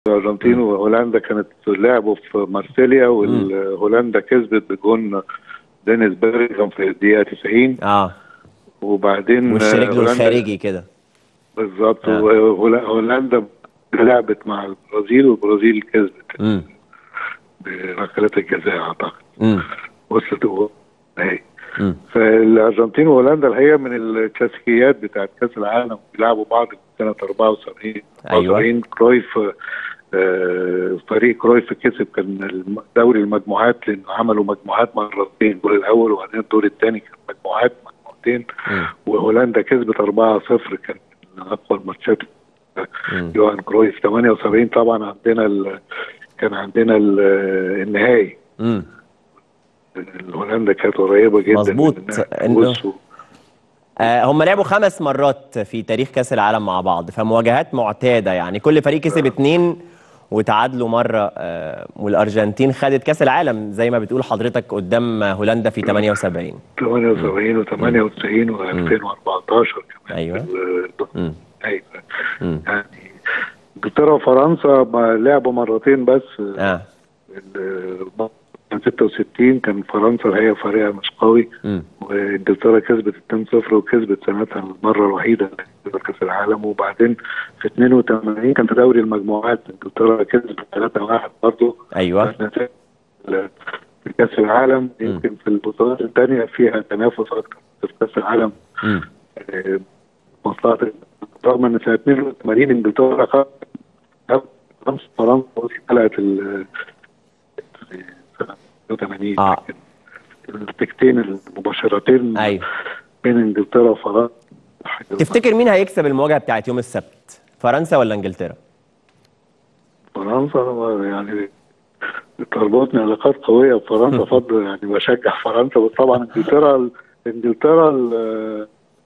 الارجنتين وهولندا كانت لعبوا في مارسيليا وهولندا كسبت بجون دينيس بيرجام في الدقيقه 90 اه وبعدين وش رجله هولندا- الخارجي كده بالظبط آه. وهولندا لعبت مع البرازيل والبرازيل كسبت امم بركلات الجزاء اعتقد امم وصلت هو اهي امم فالارجنتين وهولندا الحقيقه من الكلاسيكيات بتاعت كاس العالم بيلعبوا بعض سنه 74 أيوة. 74 كرويف آه، فريق كرويف كسب كان الم- دوري المجموعات لانه عملوا مجموعات مرتين الدور الاول وبعدين الدور الثاني كان مجموعات مجموعتين مم. وهولندا كسبت 4-0 كان من اقوى الماتشات مم. يوهان كرويف 78 طبعا عندنا ال... كان عندنا ال... النهائي امم هولندا كانت قريبه جدا مظبوط. من إنها إنه- تفوز و- آه هم لعبوا خمس مرات في تاريخ كاس العالم مع بعض فمواجهات معتاده يعني كل فريق كسب اتنين وتعادلوا مره آه والارجنتين خدت كاس العالم زي ما بتقول حضرتك قدام هولندا في 78 78 و98 و2014 كمان أيوة. ال- امم أيوة. امم يعني انجلترا وفرنسا ما لعبوا مرتين بس اه ال- كان 66 كان فرنسا هي فريقها مش قوي امم وانجلترا كسبت 2-0 وكسبت سنتها المره الوحيده اللي كسبت كاس العالم وبعدين في 82 كان في دوري المجموعات انجلترا كسبت 3-1 برضه ايوه في كاس العالم يمكن في البطولات الثانيه فيها تنافس اكتر في كاس العالم امم آه، مصلحه رغم ان سنه 82 انجلترا خدت خمس فرنسا طلعت ال 82 آه. النتيجتين المباشرتين ايوه بين انجلترا وفرنسا تفتكر مين هيكسب المواجهه بتاعت يوم السبت فرنسا ولا انجلترا فرنسا يعني تربطني علاقات قويه بفرنسا فضل يعني بشجع فرنسا بس طبعا انجلترا انجلترا ال-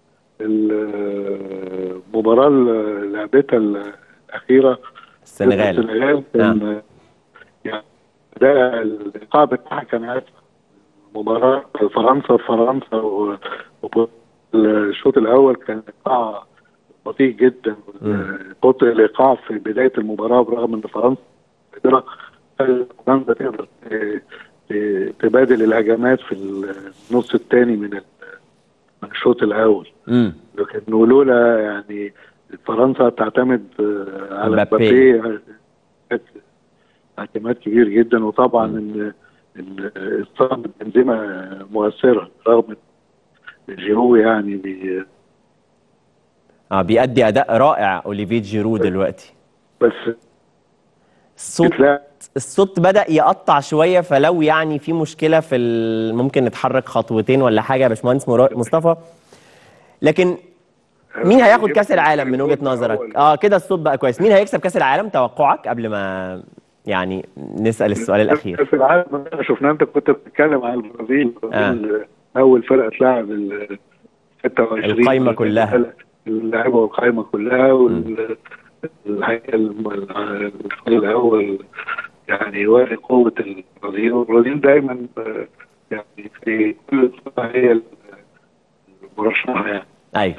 المباراه اللي لعبتها الاخيره ضد السنغال السنغال كان يعني ده الايقاع بتاعها كان اسف مباراه فرنسا فرنسا و- والشوط الاول كان ايقاع بطيء جدا بطء الايقاع في بدايه المباراه برغم ان فرنسا قادره فرنسا تقدر ت- ت- تبادل الهجمات في النص الثاني من ال- من الشوط الاول امم لكن ولولا يعني فرنسا تعتمد آه، على مبابي. مبابي كانت اعتماد كبير جدا وطبعا ال- ال- اصابه بنزيما مؤثره رغم إن جيرو يعني بي اه بيأدي اداء رائع اوليفيه جيرو دلوقتي بس الصوت بتلاقي الصوت بدأ يقطع شوية فلو يعني في مشكلة في ال... ممكن نتحرك خطوتين ولا حاجة يا باشمهندس مرا- مصطفى لكن مين هياخد كأس العالم من وجهة نظرك؟ اه كده الصوت بقى كويس، مين هيكسب كأس العالم توقعك قبل ما يعني نسأل السؤال الأخير؟ كاس العالم احنا شفنا انت كنت بتتكلم عن البرازيل البرازيل اول فرقه تلعب ال 26 القايمة كلها. اللعيبه والقايمه كلها وال الحقيقه الم- الفريق الاول يعني يوري قوه البرازيل والبرازيل دايما آه، يعني في كل بطولة هي المرشحه يعني أيوه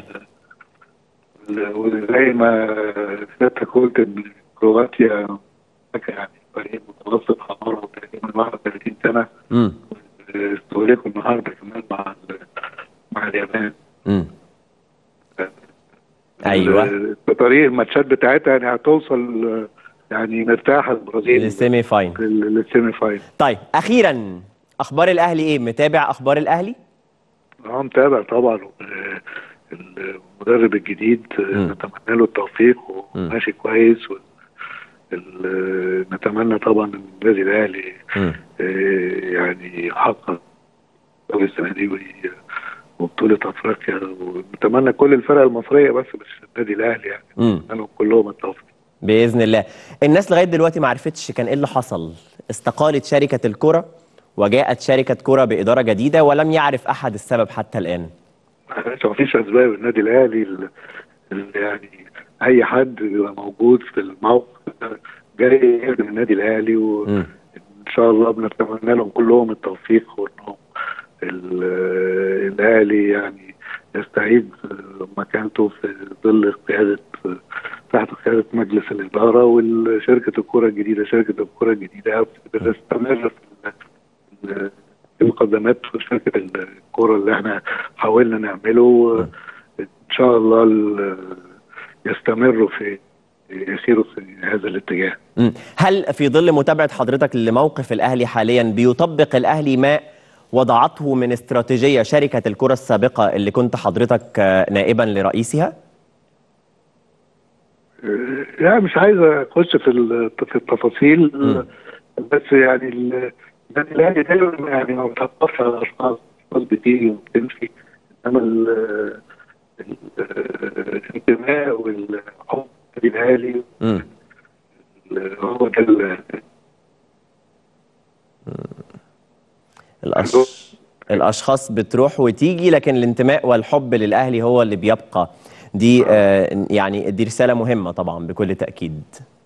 وزي ما سيادتك قلت ان كرواتيا يعني فريق متوسط اعماره تقريبا 31 سنه امم استهلكوا النهارده كمان مع ال- مع اليابان امم أيوه ال- بطريق الماتشات بتاعتها يعني هتوصل يعني مرتاحه البرازيل للسيمي فاين لل- للسيمي فاينل طيب أخيرا أخبار الأهلي إيه؟ متابع أخبار الأهلي؟ اه متابع طبعا آه، المدرب الجديد آه، مم. نتمنى له التوفيق مم. وماشي كويس و- ال- نتمنى طبعا ان النادي الاهلي امم آه، يعني يحقق دوري السنه دي وي- وبطوله افريقيا ونتمنى كل الفرق المصريه بس مش النادي الاهلي يعني امم نتمنى كلهم التوفيق باذن الله الناس لغايه دلوقتي ما عرفتش كان ايه اللي حصل استقالت شركه الكره وجاءت شركه كره باداره جديده ولم يعرف احد السبب حتى الان ما فيش اسباب النادي الاهلي ال- ال- يعني اي حد بيبقى موجود في الموقف ده جاي يخدم النادي الاهلي وان مم. شاء الله بنتمنى لهم كلهم التوفيق وانهم ال- الاهلي يعني يستعيد مكانته في ظل قياده تحت قياده مجلس الاداره وشركه الكره الجديده شركه الكره الجديده بتستمر في المقدمات في شركه الكره اللي احنا حاولنا نعمله ان شاء الله يستمروا في يسيروا في هذا الاتجاه. هل في ظل متابعه حضرتك لموقف الاهلي حاليا بيطبق الاهلي ما وضعته من استراتيجيه شركه الكره السابقه اللي كنت حضرتك نائبا لرئيسها؟ لا مش عايز اخش في في التفاصيل م. بس يعني النادي الاهلي دايما يعني ما بتعرفش على اشخاص اشخاص بتيجي وبتمشي انما الانتماء والحب الاهلي هو ده الأش... الاشخاص بتروح وتيجي لكن الانتماء والحب للاهلي هو اللي بيبقى دي آه يعني دي رساله مهمه طبعا بكل تاكيد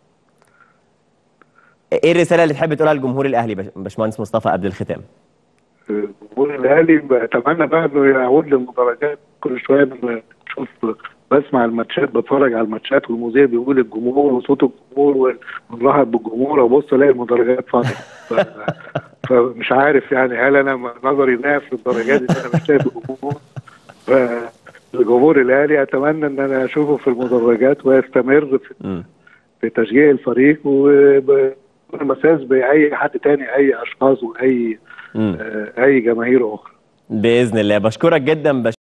ايه الرساله اللي تحب تقولها لجمهور الاهلي باشمهندس مصطفى قبل الختام جمهور الاهلي بتمنى بقى انه يعود للمدرجات كل شويه بشوف بسمع الماتشات بتفرج على الماتشات والمذيع بيقول الجمهور وصوت الجمهور ونرحب بالجمهور ابص الاقي المدرجات فاضيه فمش عارف يعني هل انا نظري ضعف للدرجات دي انا مش شايف الجمهور فالجمهور الاهلي اتمنى ان انا اشوفه في المدرجات ويستمر في, في تشجيع الفريق ومساس باي حد تاني اي اشخاص واي آه اي جماهير اخرى باذن الله بشكرك جدا